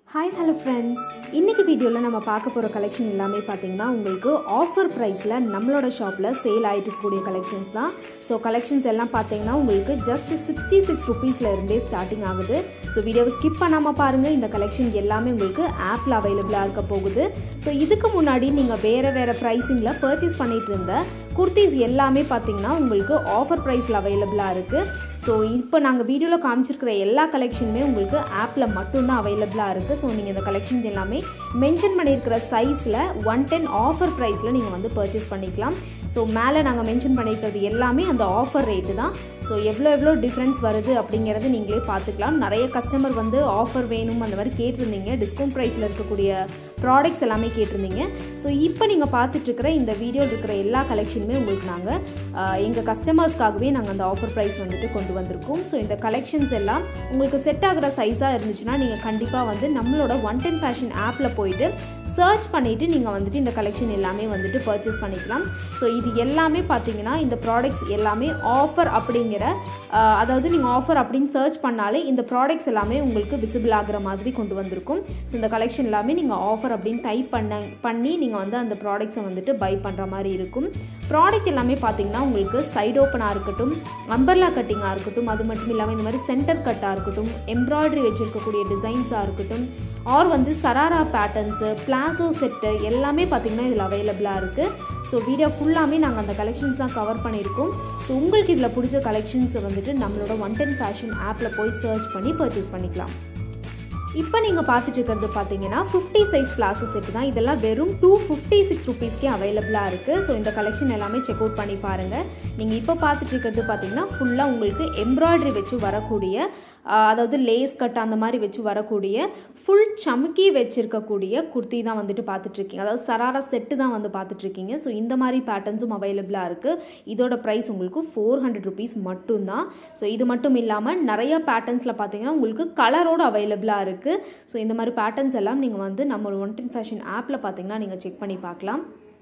hi hello friends இன்றைக்கி வீடியோவில் நம்ம பார்க்க போகிற கலெக்ஷன் எல்லாமே பார்த்தீங்கன்னா உங்களுக்கு ஆஃபர் ப்ரைஸில் நம்மளோட ஷாப்பில் சேல் ஆகிட்டு இருக்கக்கூடிய கலெக்ஷன்ஸ் தான் ஸோ கலெக்ஷன்ஸ் எல்லாம் பார்த்தீங்கன்னா உங்களுக்கு ஜஸ்ட் சிக்ஸ்டி சிக்ஸ் ருபீஸில் இருந்தே ஸ்டார்டிங் ஆகுது ஸோ வீடியோவை ஸ்கிப் பண்ணாமல் பாருங்கள் இந்த கலெக்ஷன் எல்லாமே உங்களுக்கு ஆப்பில் அவைலபிளாக இருக்க போகுது ஸோ இதுக்கு முன்னாடி நீங்கள் வேறு வேறு ப்ரைஸிங்கில் பர்ச்சேஸ் பண்ணிகிட்டு இருந்த குர்த்திஸ் எல்லாமே பார்த்தீங்கன்னா உங்களுக்கு ஆஃபர் ப்ரைஸில் அவைலபிளாக இருக்குது ஸோ இப்போ நாங்கள் வீடியோவில் காமிச்சிருக்கிற எல்லா கலெக்ஷனுமே உங்களுக்கு ஆப்பில் மட்டும்தான் அவைலபிளாக இருக்குது ஸோ நீங்கள் இந்த கலெக்ஷன்ஸ் எல்லாமே மென்ஷன் பண்ணியிருக்கிற சைஸில் ஒன் டென் ஆஃபர் ப்ரைஸில் நீங்கள் வந்து பர்ச்சேஸ் பண்ணிக்கலாம் ஸோ மேலே நாங்கள் மென்ஷன் பண்ணியிருக்கிறது எல்லாமே அந்த ஆஃபர் ரேட்டு தான் ஸோ எவ்வளோ எவ்வளோ டிஃப்ரென்ஸ் வருது அப்படிங்கிறது நீங்களே பார்த்துக்கலாம் நிறைய கஸ்டமர் வந்து ஆஃபர் வேணும் அந்த மாதிரி கேட்டிருந்தீங்க டிஸ்கவுண்ட் ப்ரைஸில் இருக்கக்கூடிய ப்ராடக்ட்ஸ் எல்லாமே கேட்டிருந்தீங்க ஸோ இப்போ நீங்கள் பார்த்துட்ருக்கிற இந்த வீடியோவில் இருக்கிற எல்லா கலெக்ஷனுமே உங்களுக்கு நாங்கள் எங்கள் கஸ்டமர்ஸ்க்காகவே நாங்கள் அந்த ஆஃபர் ப்ரைஸ் வந்துட்டு கொண்டு வந்திருக்கோம் ஸோ இந்த கலெக்ஷன்ஸ் எல்லாம் உங்களுக்கு செட் ஆகிற சைஸாக இருந்துச்சுன்னா நீங்கள் கண்டிப்பாக வந்து நம்மளோட ஒன் டென் ஃபேஷன் ஆப்பில் போயிட்டு சர்ச் பண்ணிவிட்டு நீங்கள் வந்துட்டு இந்த கலெக்ஷன் எல்லாமே வந்துட்டு பர்ச்சேஸ் பண்ணிக்கலாம் ஸோ இது எல்லாமே பார்த்தீங்கன்னா இந்த ப்ராடக்ட்ஸ் எல்லாமே ஆஃபர் அப்படிங்கிற அதாவது நீங்கள் ஆஃபர் அப்படின்னு சர்ச் பண்ணாலே இந்த ப்ராடக்ட்ஸ் எல்லாமே உங்களுக்கு விசிபிள் ஆகிற மாதிரி கொண்டு வந்திருக்கும் ஸோ இந்த கலெக்ஷன் எல்லாமே நீங்கள் ஆஃபர் அப்படின்னு டைப் பண்ண பண்ணி நீங்கள் வந்து அந்த ப்ராடக்ட்ஸை வந்துட்டு பை பண்ணுற மாதிரி இருக்கும் ப்ராடக்ட் எல்லாமே பார்த்தீங்கன்னா உங்களுக்கு சைடு ஓப்பனாக இருக்கட்டும் அம்பர்லா கட்டிங்காக இருக்கட்டும் அது மட்டும் இல்லாமல் இந்த மாதிரி சென்டர் கட்டாக இருக்கட்டும் எம்ப்ராய்டரி வச்சுருக்கக்கூடிய டிசைன்ஸாக இருக்கட்டும் ஆர் வந்து சராரா பேட்டர்ன்ஸு பிளாசோ செட்டு எல்லாமே பார்த்திங்கன்னா இதில் அவைலபிளாக இருக்குது ஸோ வீடியோ ஃபுல்லாமே நாங்கள் அந்த கலெக்ஷன்ஸ் தான் கவர் பண்ணியிருக்கோம் ஸோ உங்களுக்கு இதில் பிடிச்ச கலெக்ஷன்ஸை வந்துட்டு நம்மளோட ஒன் டென் ஃபேஷன் ஆப்பில் போய் சர்ச் பண்ணி பர்ச்சேஸ் பண்ணிக்கலாம் இப்போ நீங்கள் பார்த்துட்டு இருக்கிறது பார்த்தீங்கன்னா ஃபிஃப்டி சைஸ் பிளாசோ செட் தான் இதெல்லாம் வெறும் டூ ஃபிஃப்டி சிக்ஸ் ருபீஸ்க்கே அவைலபிளாக இருக்குது ஸோ இந்த கலெக்ஷன் எல்லாமே செக் அவுட் பண்ணி பாருங்கள் நீங்கள் இப்போ பார்த்துட்டு இருக்கிறது பார்த்தீங்கன்னா ஃபுல்லாக உங்களுக்கு எம்ப்ராய்டரி வச்சு வரக்கூடிய அதாவது லேஸ் கட் அந்த மாதிரி வச்சு வரக்கூடிய ஃபுல் சமுக்கி வச்சுருக்கக்கூடிய குர்த்தி தான் வந்துட்டு பார்த்துட்ருக்கீங்க அதாவது சராரா செட்டு தான் வந்து பார்த்துட்ருக்கீங்க ஸோ இந்த மாதிரி பேட்டர்ன்ஸும் அவைலபிளாக இருக்குது இதோட ப்ரைஸ் உங்களுக்கு ஃபோர் ஹண்ட்ரட் ருபீஸ் மட்டும்தான் ஸோ இது மட்டும் இல்லாமல் நிறையா பேட்டர்ன்ஸில் பார்த்தீங்கன்னா உங்களுக்கு கலரோடு அவைலபிளாக இருக்குது ஸோ இந்த மாதிரி பேட்டர்ன்ஸ் எல்லாம் நீங்கள் வந்து நம்ம ஒன் டென் ஃபேஷன் ஆப்பில் பார்த்தீங்கன்னா நீங்கள் செக் பண்ணி பார்க்கலாம்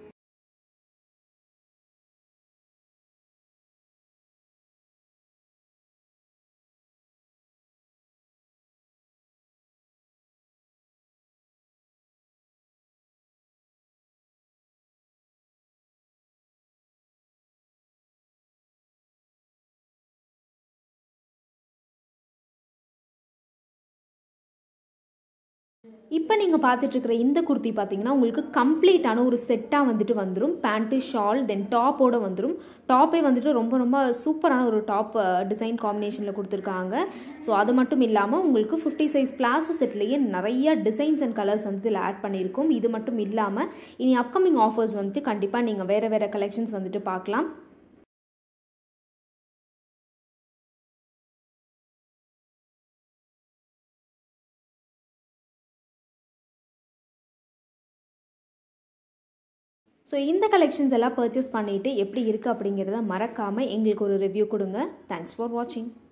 இப்போ நீங்கள் பார்த்துட்ருக்கிற இந்த குர்த்தி பார்த்தீங்கன்னா உங்களுக்கு கம்ப்ளீட்டான ஒரு செட்டாக வந்துட்டு வந்துடும் பேண்ட்டு ஷால் தென் டாப்போடு வந்துடும் டாப்பே வந்துட்டு ரொம்ப ரொம்ப சூப்பரான ஒரு டாப் டிசைன் காம்பினேஷனில் கொடுத்துருக்காங்க ஸோ அது மட்டும் இல்லாமல் உங்களுக்கு ஃபிஃப்டி சைஸ் பிளாஸோ செட்லேயே நிறைய டிசைன்ஸ் அண்ட் கலர்ஸ் வந்து இதில் ஆட் பண்ணியிருக்கும் இது மட்டும் இல்லாமல் இனி அப்கமிங் ஆஃபர்ஸ் வந்துட்டு கண்டிப்பாக நீங்கள் வேறு வேறு கலெக்ஷன்ஸ் வந்துட்டு பார்க்கலாம் ஸோ இந்த கலெக்ஷன்ஸ் எல்லாம் பர்ச்சேஸ் பண்ணிவிட்டு எப்படி இருக்குது அப்படிங்கிறத மறக்காமல் எங்களுக்கு ஒரு ரிவ்யூ கொடுங்க தேங்க்ஸ் ஃபார் வாட்சிங்